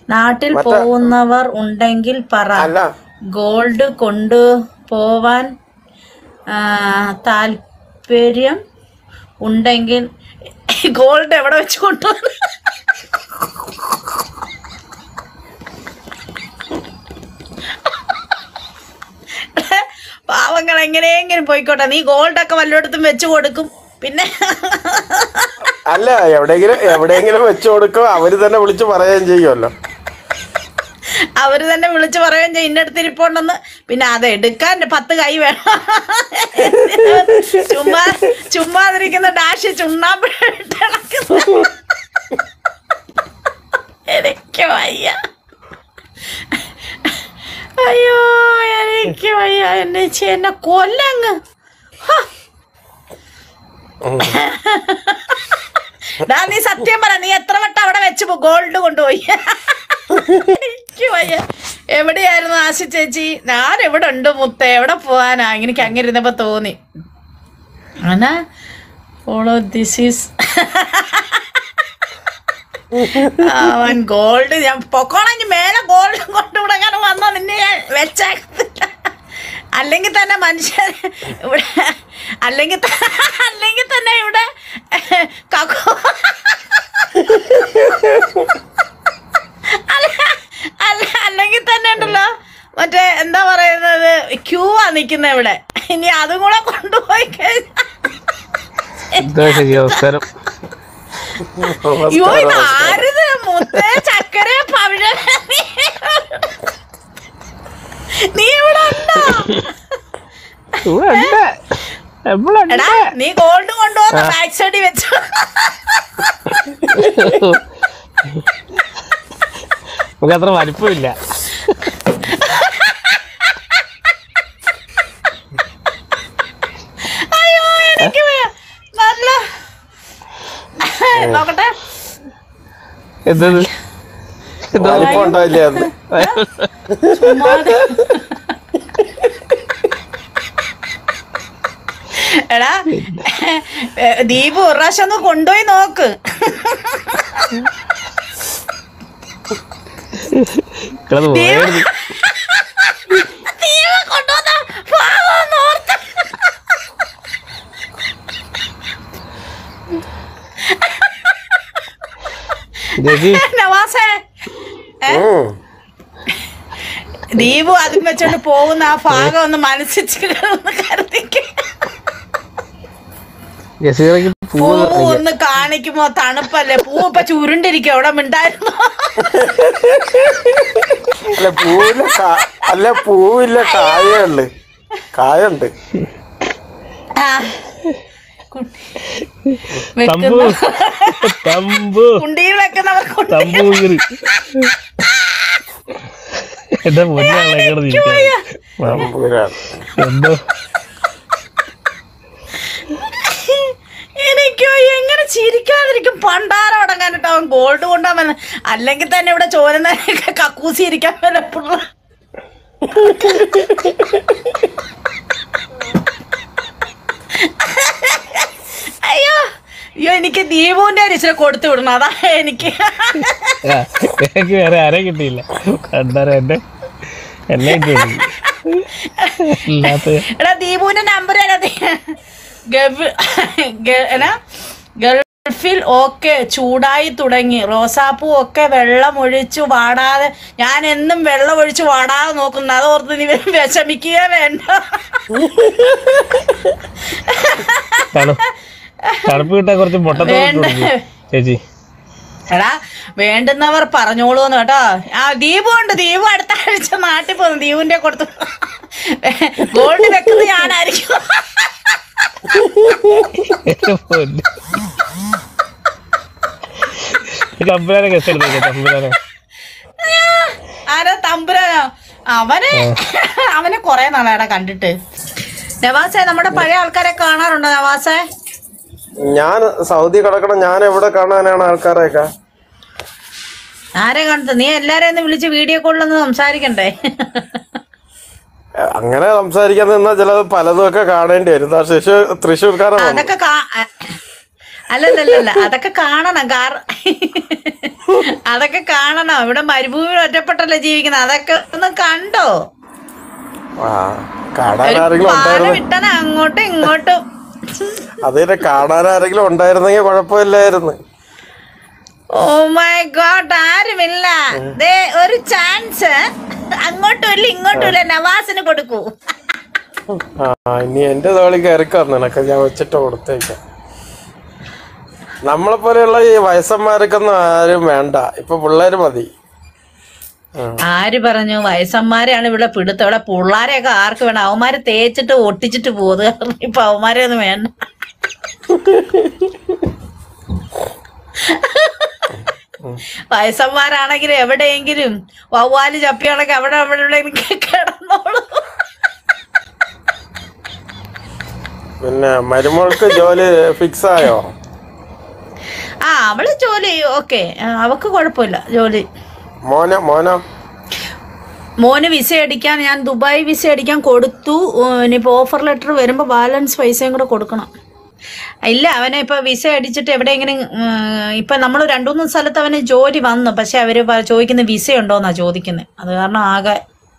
നാട്ടിൽ പോകുന്നവർ ഉണ്ടെങ്കിൽ പറ അല്ല ഗോൾഡ് കൊണ്ടു പോവാൻ ആ, താല്പര്യം ഉണ്ടെങ്കിൽ ഗോൾഡ് എവിടെ വെച്ച് കൊണ്ടുപോകുന്നു പാവങ്ങൾ എങ്ങനെയെങ്കിലും പോയിക്കോട്ടെ നീ ഗോൾഡൊക്കെ വല്ലയിടത്തും വെച്ച് കൊടുക്കും പിന്നെ അല്ല എവിടെയെങ്കിലും എവിടെയെങ്കിലും വെച്ചു കൊടുക്കും അവര് തന്നെ വിളിച്ച് പറയുകയും ചെയ്യുമല്ലോ അവര് തന്നെ വിളിച്ചു പറയുകയും ചെയ്യും ഇന്നടുത്ത് ഇരിപ്പുണ്ടെന്ന് പിന്നെ അത് എടുക്കാൻ പത്ത് കൈ വേണം ചുമ്മാ ചുമ്മാതിരിക്കുന്ന ഡാഷ് ചുണ്ണാമ്പിട്ട് ഇളക്കുന്നു. എനിക്ക് വയ്യ അയ്യോ എനിക്ക് വയ്യ എന്നെ ചെ- എന്നെ കൊല്ലങ്ങ് ഹ. ഡാ നീ സത്യം പറ നീ എത്ര വട്ടം അവിടെ വെച്ച് ഗോൾഡ് കൊണ്ടുപോയി എനിക്ക് വയ്യ എവിടെയായിരുന്നു ആശ ചേച്ചി ഞാൻ എവിടെ ഉണ്ട് മുത്ത എവിടെ പോവാനാ എനിക്ക് അങ്ങനെ ഇരുന്നപ്പോ തോന്നി അങ്ങനെ ഫോളോ ദിസ് ഈസ് അവൻ ഗോൾഡ് ഞാൻ പൊക്കോണെങ്കിൽ മേലെ ഗോൾഡ് കൊണ്ടുവിടങ്ങനെ വന്നോ നിന്നെ ഞാൻ വെച്ചേക്കത്തില്ല അല്ലെങ്കിൽ തന്നെ മനുഷ്യൻ ഇവിടെ അല്ലെങ്കിൽ ത- അല്ലെങ്കിൽ തന്നെ ഇവിടെ കക്കു അല്ല അല്ല അല്ലെങ്കിൽ തന്നെ ഉണ്ടല്ലോ മറ്റേ എന്താ പറയുന്നത് ക്യൂ ആ നിക്കുന്ന ഇവിടെ ഇനി അതും കൂടെ കൊണ്ടുപോയി കഴിഞ്ഞാൽ എന്താ ശരി നമസ്കാരം അയ്യോ ഇത് ആരിത് മുത്തേ ചക്കര പവിഴ നീ ഇവിടെ ഉണ്ടോ ഇവിടെ ഉണ്ട് നമ്മളുണ്ട് എടാ നീ ഗോൾഡ് കൊണ്ടുപോകുന്ന ബാക്ക് സൈഡിൽ വെച്ചു നമുക്ക് അത്ര വലിപ്പമില്ല അയ്യോ എനിക്ക് വയ്യ. നല്ല നോക്കട്ടെ എന്തത് എന്തോ വലിപ്പം ഉണ്ടായില്ലേ അത് ചുമ്മാതെ. എടാ ഏ, ദീപു ഒരു പ്രാവശ്യം ഒന്ന് കൊണ്ടുപോയി നോക്ക് കിടന്ന് പോയത് ദീപു കൊണ്ടുവന്ന പാവം ഒന്ന് ഓർത്ത്. ചേച്ചി നവാസേ ഉം. ദീപു അതും വെച്ചോണ്ട് പോകുന്ന ആ ഭാഗം ഒന്ന് മനസ്സിൽ കരുതിക്ക് ജസീറയ്ക്ക് പൂവ് പൂ ഒന്ന് കാണിക്കുമ്പോ തണുപ്പല്ലേ പൂ ഇപ്പൊ ചുരുണ്ടിരിക്കും അവിടെ മിണ്ടായിരുന്നു അല്ല പൂവില്ല കാ- അല്ല പൂവില്ല കായുണ്ട് കായുണ്ട് ആ. തമ്പു വെക്കുന്ന തമ്പു കുണ്ടിയിൽ വെക്കുന്നവർ കുണ്ടി തമ്പു കീറി എന്റെ മുന്നാണ് കിടന്നിരിക്കുന്നത് തമ്പുരാൻ. എന്തോ എനിക്കോ എങ്ങനെ ചിരിക്കാതിരിക്കും പണ്ടാരം അടങ്ങാനിട്ട് അവൻ ഗോൾഡ് കൊണ്ടാൻ അല്ലെങ്കിൽ തന്നെ ഇവിടെ ചോരുന്ന കക്കൂസി ഇരിക്കാൻ വല്ലപ്പോഴും അയ്യോ അയ്യോ എനിക്ക് ദീപുവിന്റെ ഒരു ഇച്ചിരി കൊടുത്തു വിടണം അതാ എനിക്ക് ആ, എനിക്ക് വേറെ ആരെയും കിട്ടിയില്ല കണ്ടാര എന്നെ എന്നെ കിട്ടി ഇല്ലാത്ത എടാ ദീപുവിന്റെ നമ്പർ ഗൾഫിൽ ഒക്കെ ചൂടായി തുടങ്ങി റോസാപ്പൂ ഒക്കെ വെള്ളം ഒഴിച്ചു വാടാതെ ഞാൻ എന്നും വെള്ളം ഒഴിച്ചു വാടാതെ നോക്കുന്നു അതോർത്ത് നീ വിഷമിക്കുക വേണ്ട തണു തണുപ്പ് കിട്ടാൻ കുറച്ച് മുട്ടത്തോട് വേണ്ട. ചേച്ചി എടാ വേണ്ടുന്നവർ പറഞ്ഞോളൂന്ന് കേട്ടോ ആ ദീപു ഉണ്ട് ദീപു അടുത്ത ആഴ്ച നാട്ടിൽ പോകുന്നു ദീപുന്റെ കൊടുത്തു ഗോൾഡ് വെക്കുന്നത് ഞാനായിരിക്കും എന്റെ പൊന്ന്. ഈ തമ്പുരാനെ കെസ് എടുത്തേക്ക് തമ്പുരാനെ ആരാ തമ്പുരാനോ അവനെ അവനെ കൊറേ നാളാടാ കണ്ടിട്ട് നവാസെ നമ്മുടെ പഴയ ആൾക്കാരെ കാണാറുണ്ടോ നവാസെ ഞാൻ സൗദി കിടക്കണം ഞാൻ എവിടെ കാണാനാണ് ആൾക്കാരെയൊക്കെ ആരെ കണ്ടത് നീ എല്ലാരെയും ഒന്ന് വിളിച്ച് വീഡിയോ കോളിലൊന്ന് സംസാരിക്കണ്ടേ അങ്ങനെ സംസാരിക്കാൻ നിന്നാ ചിലത് പലതും ഒക്കെ കാണേണ്ടി വരും ദാ തൃശ്ശൂർ തൃശ്ശൂർക്കാരെ വന്നു. അതൊക്കെ കാ- അല്ലല്ലല്ല അതൊക്കെ കാണണം കാർ അതൊക്കെ കാണണം ഇവിടെ മരുഭൂമിയിൽ ഒറ്റപ്പെട്ടല്ലേ ജീവിക്കുന്നത് അതൊക്കെ ഒന്ന് കണ്ടോ ആ കാണാൻ ഒരു ആരെങ്കിലും പാല ഉണ്ടായിരുന്നു വിട്ടന അങ്ങോട്ടും ഇങ്ങോട്ടും അതിനെ കാണാൻ ആരെങ്കിലും ഉണ്ടായിരുന്നെങ്കിൽ കുഴപ്പമില്ലായിരുന്നു ഓ മൈ ഗോഡ് ആരുമില്ല ദേ ഒരു ചാൻസ് അങ്ങോട്ടും ഇല്ല ഇങ്ങോട്ടും ഇല്ല നവാസിന് കൊടുക്കൂ ആ ഇനി എന്റെ തോളി കയറിക്കോ നിനക്ക് ഞാൻ വെച്ചിട്ട് കൊടുത്തേക്കാം നമ്മളെ പോലെയുള്ള ഈ വയസ്സന്മാർക്കൊന്നും ആരും വേണ്ട ഇപ്പൊ പിള്ളേര് മതി ആര് പറഞ്ഞു വയസ്സന്മാരെയാണ് ഇവിടെ പിടുത്തം ഇവിടെ പിള്ളാരെയൊക്കെ ആർക്ക് വേണം അവന്മാര് തേച്ചിട്ട് ഒട്ടിച്ചിട്ട് പോകുന്നത് ഇപ്പൊ അവന്മാരെ ഒന്നും വേണ്ട വയസ്സന്മാരാണെങ്കിൽ എവിടെയെങ്കിലും വവ്വാല് ചപ്പിയാണെങ്കിൽ അവിടെ അവിടെ എവിടെയെങ്കിലും കിടന്നോളൂ പിന്നെ മരുമോൾക്ക് ജോലി ഫിക്സ് ആയോ ആ അവള് ജോലി ഓക്കെ അവക്ക് കുഴപ്പമില്ല ജോലി മോനോ മോനോ മോന് വിസ അടിക്കാൻ ഞാൻ ദുബായ് വിസ അടിക്കാൻ കൊടുത്തു ഉം, ഇനിയിപ്പോ ഓഫർ ലെറ്റർ വരുമ്പോൾ ബാലൻസ് പൈസയും കൂടെ കൊടുക്കണം ഇല്ല അവനെ ഇപ്പൊ വിസ അടിച്ചിട്ട് എവിടെയെങ്കിലും ഉം, ഇപ്പൊ നമ്മൾ രണ്ടു മൂന്ന് സ്ഥലത്ത് അവന് ജോലി വന്നു പക്ഷെ അവര് പ- ചോദിക്കുന്ന വിസ ഉണ്ടോന്നാ ചോദിക്കുന്നത് അത് കാരണം ആകെ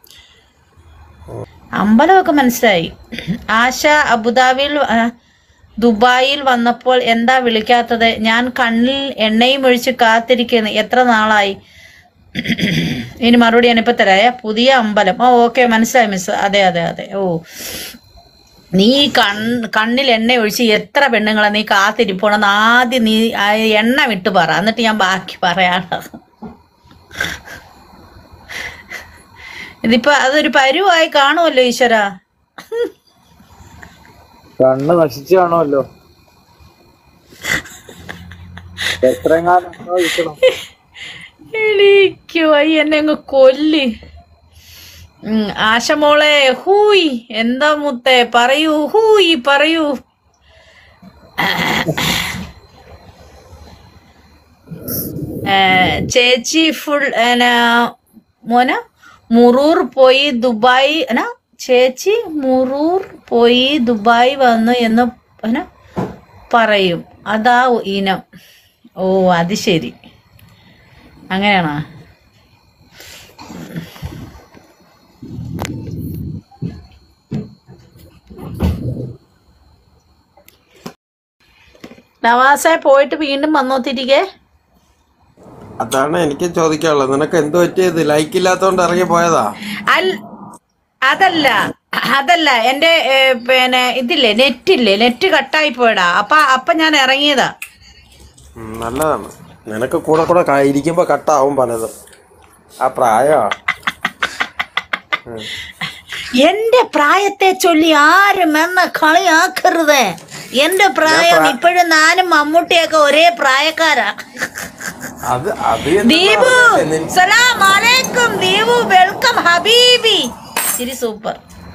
അമ്പലമൊക്കെ മനസ്സിലായി ആശ അബുദാബിയിൽ ആ, ദുബായിൽ വന്നപ്പോൾ എന്താ വിളിക്കാത്തത് ഞാൻ കണ്ണിൽ എണ്ണയും ഒഴിച്ച് കാത്തിരിക്കുന്നു എത്ര നാളായി ഇനി മറുപടി ഞാനിപ്പോ തരായ പുതിയ അമ്പലം ഓ ഓക്കെ മനസ്സിലായി മിസ് അതെ അതെ അതെ ഓ നീ കൺ കണ്ണിൽ എണ്ണ ഒഴിച്ച് എത്ര പെണ്ണുങ്ങളെ നീ കാത്തിരിപ്പോണെന്ന് ആദ്യം നീ ആ എണ്ണ വിട്ട് പറ എന്നിട്ട് ഞാൻ ബാക്കി പറയാനുള്ളത് ഇതിപ്പോ അതൊരു പരുവായി കാണുമല്ലോ ഈശ്വര കണ്ണ് നശിച്ചു കാണുമല്ലോ എത്രയെങ്ങാനും ഇരിക്കണം എനിക്ക് വയ്യ എന്നെ അങ്ങ് കൊല്ല് ഉം, ആശമോളെ ഹൂയ് എന്താ മുത്തേ പറയൂ ഹൂയ് പറയൂ ഏ, ചേച്ചി ഫുൾ എന്നാ, മോന മുറൂർ പോയി ദുബായ് എന്നാ ചേച്ചി മുറൂർ പോയി ദുബായ് വന്നു എന്ന് എന്നാ പറയും അതാ ഇനം ഓ അത് ശരി അങ്ങനെയാണോ നവാസെ പോയിട്ട് വീണ്ടും വന്നോ തിരികെ അതാണ് എനിക്ക് ചോദിക്കാനുള്ളത് നിനക്ക് എന്ത് പറ്റിയത് ലൈക്ക് ഇല്ലാത്തോണ്ട് ഇറങ്ങി പോയതാ അൽ അതല്ല അതല്ല എന്റെ ഏ, പിന്നെ ഇതില്ലേ നെറ്റില്ലേ നെറ്റ് കട്ടായി പോയടാ അപ്പൊ അപ്പൊ ഞാൻ ഇറങ്ങിയതാ ഉം, നല്ലതാണ് നിനക്ക് കൂടെ കൂടെ ക- ഇരിക്കുമ്പോ കട്ടാവും പലതും ആ പ്രായമാ എന്റെ പ്രായത്തെ ചൊല്ലി ആരും എന്നെ കളിയാക്കരുത് എന്റെ പ്രായം ഇപ്പോഴും ഞാനും മമ്മൂട്ടിയൊക്കെ ഒരേ പ്രായക്കാരാ അത് അത് എന്തെന്നാ ദീപു പറഞ്ഞത്? നിൻ- സലാം അലൈക്കും ദീപു വെൽക്കം ഹബീബി ശരി സൂപ്പർ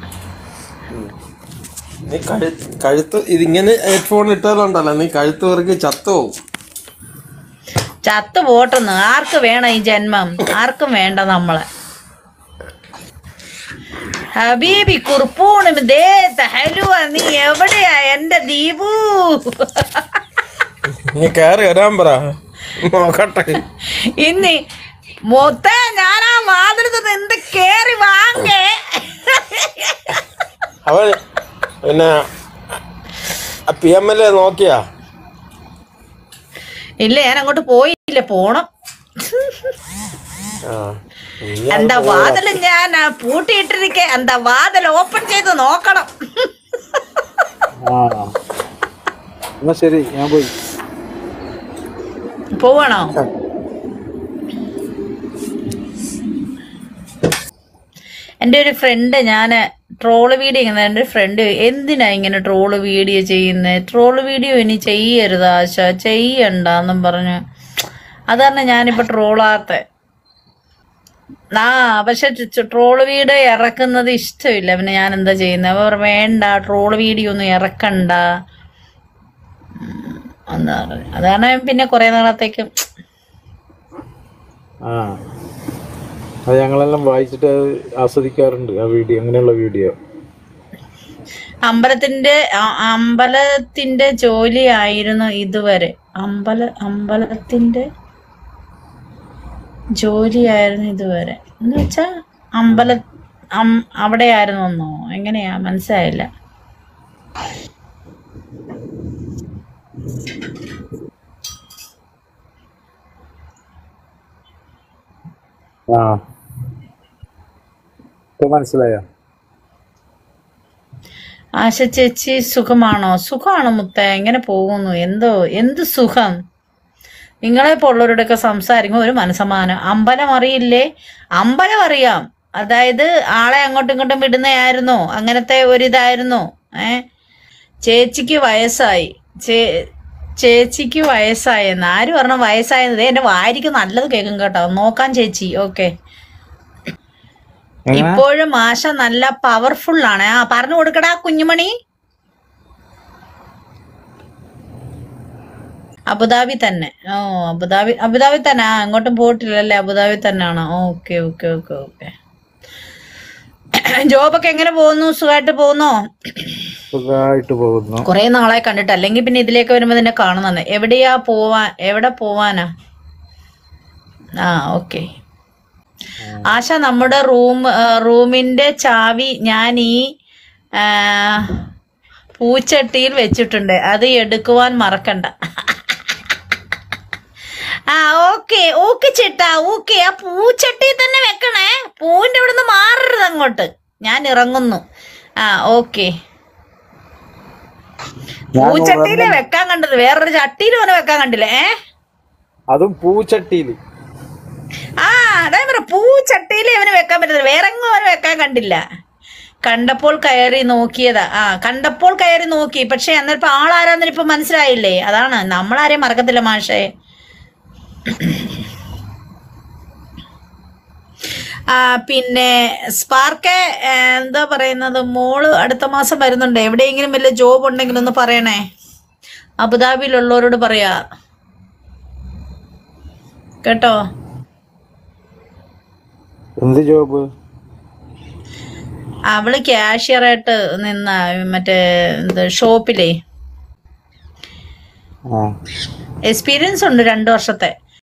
നീ കഴു കഴുത്ത് ഇതിങ്ങനെ ഹെഡ്ഫോൺ ഇട്ടാലുണ്ടല്ലോ നീ കഴുത്ത് വെറുക്കി ചത്തുപോകും ചത്തു പോട്ടെന്ന് ആർക്ക് വേണം ഈ ജന്മം ആർക്കും വേണ്ട നമ്മളെ ഹബീബി കുർപ്പൂണും ദേ ഹലുവ നീ എവിടെയാ എന്റെ ദീപു നീ കയറി വരാൻ പറ നോക്കട്ടെ ഇനി മൊത്ത ഞാൻ ആ വാതിലത്ത് നിന്ന് കേറി വാങ്ങേ അവൻ പിന്നെ പി എം എൽ എ നോക്കിയാ ഇല്ല ഞാൻ അങ്ങോട്ട് പോയില്ല പോണം ആ നീ എന്താ വാതിൽ ഞാൻ ആ, പൂട്ടിയിട്ടിരിക്കെ എന്താ വാതിൽ ഓപ്പൺ ചെയ്ത് നോക്കണം ആ എന്നാ ശരി ഞാൻ പോയി പോവാണോ എൻ്റെ ഒരു ഫ്രണ്ട് ഞാൻ ട്രോള് വീഡിയോ ചെയ്യുന്ന എൻ്റെ ഒരു ഫ്രണ്ട് എന്തിനാ ഇങ്ങനെ ട്രോള് വീഡിയോ ചെയ്യുന്നത് ട്രോള് വീഡിയോ ഇനി ചെയ്യരുത് ആശ ചെയ്യണ്ടെന്നും പറഞ്ഞു അതാണ് ഞാനിപ്പോൾ ട്രോളാത്ത ആ പക്ഷെ ട്രോള് വീഡിയോ ഇറക്കുന്നത് ഇഷ്ടമില്ല പിന്നെ ഞാൻ എന്താ ചെയ്യുന്നത് അവർ വേണ്ട ട്രോള് വീഡിയോ ഒന്നും ഇറക്കണ്ട ഉം, എന്താ പറയുക അതാണ് പിന്നെ കുറേ നാളത്തേക്ക് ആ അത് ഞങ്ങളെല്ലാം വായിച്ചിട്ട് അത് ആസ്വദിക്കാറുണ്ട് ആ വീഡിയോ അങ്ങനെയുള്ള വീഡിയോ അമ്പലത്തിന്റെ ആ- അമ്പലത്തിന്റെ ജോലിയായിരുന്നു ഇതുവരെ അമ്പല അമ്പലത്തിന്റെ ജോലിയായിരുന്നു ഇതുവരെ എന്ന് വെച്ചാ അമ്പല അം- അവിടെയായിരുന്നോ എങ്ങനെയാ മനസ്സിലായില്ല ആ ഇപ്പൊ മനസ്സിലായോ ആശ ചേച്ചി സുഖമാണോ സുഖമാണോ മുത്ത എങ്ങനെ പോകുന്നു എന്തോ എന്ത് സുഖം നിങ്ങളെ പോലുള്ളവരുടെയൊക്കെ സംസാരിക്കുമ്പോൾ ഒരു മനസ്സമാനം അമ്പലം അറിയില്ലേ അമ്പലം അറിയാം അതായത് ആളെ അങ്ങോട്ടും ഇങ്ങോട്ടും വിടുന്നതായിരുന്നോ അങ്ങനത്തെ ഒരിതായിരുന്നോ ഏ ചേച്ചിക്ക് വയസ്സായി ചേ ചേച്ചിക്ക് വയസ്സായെന്ന് ആര് പറഞ്ഞ വയസ്സായത് ദേ എന്റെ വാരിക്ക് നല്ലത് കേൾക്കും കേട്ടോ നോക്കാം ചേച്ചി ഓക്കെ എങ്ങനെ? ഇപ്പോഴും ആശ നല്ല പവർഫുൾ ആണ് ആ പറഞ്ഞു കൊടുക്കടാ കുഞ്ഞുമണി അബുദാബി തന്നെ ഓ അബുദാബി അബുദാബി തന്നെ ആ അങ്ങോട്ടും പോയിട്ടില്ലല്ലേ അബുദാബി തന്നെയാണ് ഓക്കെ ഓക്കെ ഓക്കെ ഓക്കെ ജോബൊക്കെ എങ്ങനെ പോകുന്നു സുഖമായിട്ട് പോകുന്നോ സുഖമായിട്ട് പോകുന്നു കുറെ നാളെ കണ്ടിട്ട് അല്ലെങ്കിൽ പിന്നെ ഇതിലേക്ക് വരുമ്പോ നിന്നെ കാണുന്നുണ്ട് എവിടെയാ പോവാൻ എവിടെ പോവാനാ ആ ഓക്കെ ആശ നമ്മുടെ റൂം ആ, റൂമിന്റെ ചാവി ഞാൻ ഈ ആ, പൂച്ചട്ടിയിൽ വെച്ചിട്ടുണ്ട് അത് എടുക്കുവാൻ മറക്കണ്ട ആ ഓക്കെ ഓക്കെ ചേട്ടാ ഓക്കെ ആ പൂച്ചട്ടി തന്നെ വെക്കണേ പൂവിന്റെ ഇവിടുന്ന് മാറരുത് അങ്ങോട്ട് ഞാൻ ഇറങ്ങുന്നു ആ ഓക്കെ ഞാൻ പൂച്ചട്ടിയിലെ വെക്കാൻ കണ്ടത് വേറൊരു ചട്ടിയിൽ പോലെ വെക്കാൻ കണ്ടില്ലേ ഏ അതും പൂച്ചട്ടിയില് ആ അതാ പറ പൂച്ചട്ടിയിൽ അവന് വെക്കാൻ പറ്റുന്നത് വേറെ എങ്ങും അവന് വെക്കാൻ കണ്ടില്ല കണ്ടപ്പോൾ കയറി നോക്കിയതാ ആ കണ്ടപ്പോൾ കയറി നോക്കി പക്ഷെ എന്നിപ്പോ ആളാരാന്നിന് ഇപ്പൊ മനസ്സിലായില്ലേ അതാണ് നമ്മളാരെയും മറക്കത്തില്ല മാഷേ ആ പിന്നെ സ്പാർക്ക് എന്താ പറയുന്നത് മോള് അടുത്ത മാസം വരുന്നുണ്ട് എവിടെയെങ്കിലും വല്ല ജോബ് ഉണ്ടെങ്കിൽ ഒന്ന് പറയണേ അബുദാബിയിലുള്ളവരോട് പറയാ കേട്ടോ എന്ത് ജോബ് അവള് ക്യാഷ്യറായിട്ട് നിന്ന മറ്റേ എന്ത് ഷോപ്പിലേ ആ എക്സ്പീരിയൻസ് ഉണ്ട് രണ്ടു വർഷത്തെ